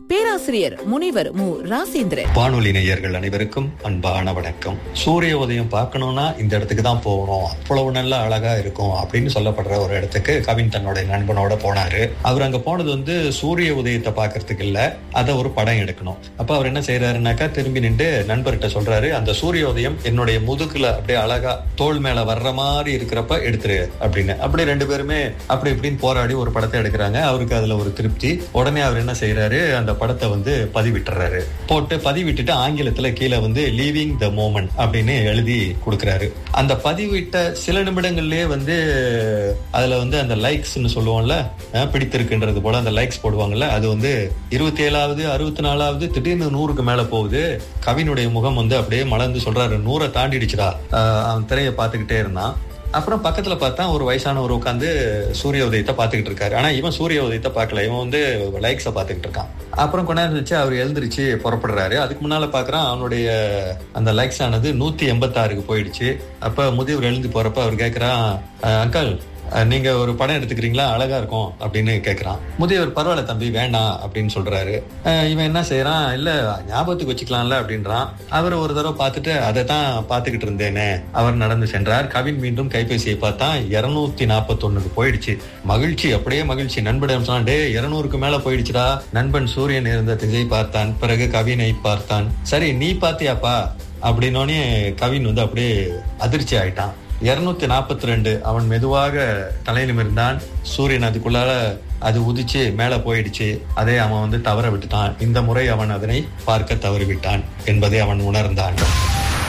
பேராசிரியர் முனைவர் மு ராசேந்திரன் வானொலி நேயர்கள் அனைவருக்கும் அன்பான வணக்கம் சூரிய உதயம் பார்க்கணும்னா இந்த இடத்துக்கு தான் போகணும் அவ்வளவு நல்ல அழகா இருக்கும் அப்படின்னு சொல்லப்படுற ஒரு இடத்துக்கு கவின் தன்னுடைய நண்பனோட போனாரு அவர் அங்க போனது வந்து சூரிய உதயத்தை பார்க்கறதுக்கு இல்ல அதை ஒரு படம் எடுக்கணும் அப்ப அவர் என்ன செய்யறாருனாக்கா திரும்பி நின்று நண்பர்கிட்ட சொல்றாரு அந்த சூரிய உதயம் என்னுடைய முதுகுல அப்படியே அழகா தோல் மேல வர்ற மாதிரி இருக்கிறப்ப எடுத்துரு அப்படின்னு அப்படி ரெண்டு பேருமே அப்படி இப்படின்னு போராடி ஒரு படத்தை எடுக்கிறாங்க அவருக்கு அதுல ஒரு திருப்தி உடனே அவர் என்ன செய்யறாரு அந்த படத்தை வந்து பதிவிட்டுறாரு போட்டு பதிவிட்டுட்டு ஆங்கிலத்துல கீழே வந்து லீவிங் த மோமெண்ட் அப்படின்னு எழுதி கொடுக்குறாரு அந்த பதிவிட்ட சில நிமிடங்கள்லயே வந்து அதுல வந்து அந்த லைக்ஸ்னு சொல்லுவோம்ல அஹ் பிடித்திருக்குன்றது போல அந்த லைக்ஸ் போடுவாங்கல்ல அது வந்து இருபத்தி ஏழாவது அறுபத்தி நாலாவது திடீர்னு நூறுக்கு மேல போகுது கவினுடைய முகம் வந்து அப்படியே மலர்ந்து சொல்றாரு நூறை தாண்டிடுச்சுடா அஹ் அவன் திரையை பார்த்துக்கிட்டே இருந்தான் அப்புறம் பக்கத்துல பார்த்தா ஒரு வயசானவர் உட்காந்து சூரிய உதயத்தை பார்த்துக்கிட்டு இருக்காரு ஆனா இவன் சூரிய உதயத்தை பார்க்கல இவன் வந்து லைக்ஸை பார்த்துக்கிட்டு இருக்கான் அப்புறம் கொஞ்ச நேரம் கழிச்சு அவர் எழுந்திருச்சு புறப்படுறாரு அதுக்கு முன்னால பாக்குறான் அவனுடைய அந்த லைக்ஸ் ஆனது நூத்தி எண்பத்தாறுக்கு போயிடுச்சு அப்ப முதியவர் எழுந்து போறப்ப அவர் கேக்குறான் அங்கிள் நீங்க ஒரு படம் எடுத்துக்கிறீங்களா அழகா இருக்கும் அப்படின்னு கேக்குறான் முதியவர் பரவாயில்ல தம்பி வேண்டாம் அப்படின்னு சொல்றாரு அஹ் இவன் என்ன செய்யறான் இல்ல ஞாபகத்துக்கு வச்சுக்கலாம்ல அப்படின்றான் அவர் ஒரு தடவை பார்த்துட்டு அதை தான் பார்த்துக்கிட்டு இருந்தேனே அவர் நடந்து சென்றார் கவின் மீண்டும் கைபேசியை பார்த்தா இருநூத்தி நாற்பத்தொன்னுக்கு போயிடுச்சு மகிழ்ச்சி அப்படியே மகிழ்ச்சி நண்பனிடம் சொன்னான் டே இருநூறுக்கு மேல போயிடுச்சுடா நண்பன் சூரியன் இருந்த திசை பார்த்தான் பிறகு கவினை பார்த்தான் சரி நீ பாத்தியாப்பா அப்படின்னோடனே கவின் வந்து அப்படியே அதிர்ச்சி ஆயிட்டான் இருநூத்தி நாற்பத்தி ரெண்டு அவன் மெதுவாக தலையிலும் சூரியன் அதுக்குள்ளால அது உதிச்சு மேல போயிடுச்சு அதை அவன் வந்து தவற விட்டுட்டான் இந்த முறை அவன் அதனை பார்க்க தவறிவிட்டான் என்பதை அவன் உணர்ந்தான்